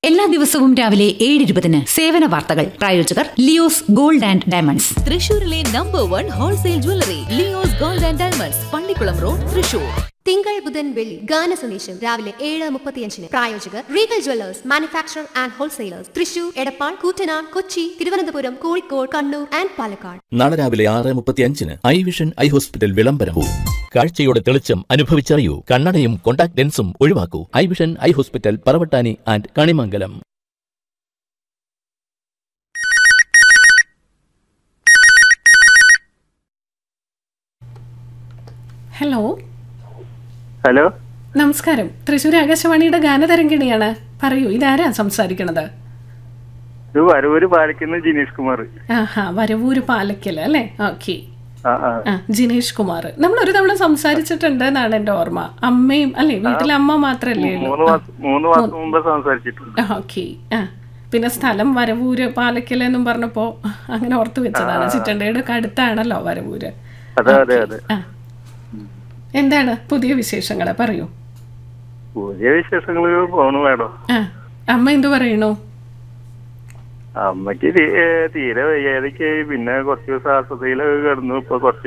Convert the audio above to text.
എല്ലാ ദിവസവും രാവിലെ ഏഴ് ഇരുപതിന് സേവന വാർത്തകൾ പ്രായോജകർ ലിയോസ് ഗോൾഡ് ആൻഡ് ഡയമണ്ട്സ് തൃശൂരിലെ number one wholesale jewellery Leo's Gold and Diamonds Pallikkulam road Thrissur തിങ്കൾ ബുധൻ വെള്ളി ഗാന സന്ദേശം രാവിലെ ഏഴ് മുപ്പത്തിയഞ്ചിന് പ്രായോജകർ Regal Jewellers manufacture and wholesalers Thrissur Edappal Koottanad Kochi Thiruvananthapuram Kozhikode Kannur and Palakkad നാളെ രാവിലെ ആറ് മുപ്പത്തി അഞ്ചിന് ഐ വിഷൻ ഐ ഹോസ്പിറ്റൽ വിളംബരവും കാഴ്ചയുടെ തെളിച്ചം അനുഭവിച്ചറിയൂ കണ്ണടയും കോണ്ടാക്ട് ലെൻസും ഒഴിവാക്കൂ Eye Vision Eye Hospital Paravattani and Kanimangalam hello hello നമസ്കാരം തൃശ്ശൂർ ആകാശവാണിയുടെ ഗാനതരംഗിണിയാണ് പറയൂ ഇതാരാ സംസാരിക്കണത് ഇത് വരവൂര് പാലിക്കുന്ന ജിനീഷ് കുമാർ ആഹാ വരവൂര് പാലക്കൽ അല്ലേ ഓക്കെ ആ ആ ആ ജിനേഷ് കുമാർ നമ്മൾ ഒരു തവണ സംസാരിച്ചിട്ടുണ്ട് എന്നാണ് എൻ്റെ ഓർമ്മ അമ്മയും അല്ലേ വീട്ടിലെ അമ്മ മാത്രല്ലേ മൂന്ന് മാസം മൂന്ന് മാസം മുമ്പ് സംസാരിച്ചിട്ടുണ്ട് ഓക്കെ ആ പിന്നെ സ്ഥലം വരവൂര് പാലക്കൽ എന്നും പറഞ്ഞപ്പോ അങ്ങനെ ഓർത്തു വെച്ചതാണ് ചിറ്റണ്ടയുടെ ഒക്കെ അടുത്താണല്ലോ വരവൂര് അതെ അതെ അതെ ആ എന്താണ് പുതിയ വിശേഷങ്ങൾ പറയൂ പുതിയ വിശേഷങ്ങൾ പോണു വേണോ ആ അമ്മ എന്തു പറയണു അമ്മക്ക് തീ- ഏ, തീരെ വയ്യാതൊക്കെ പിന്നെ കുറച്ച് ദിവസം ആസ്വതയിലൊക്കെ കിടന്നു ഇപ്പൊ കുറച്ച്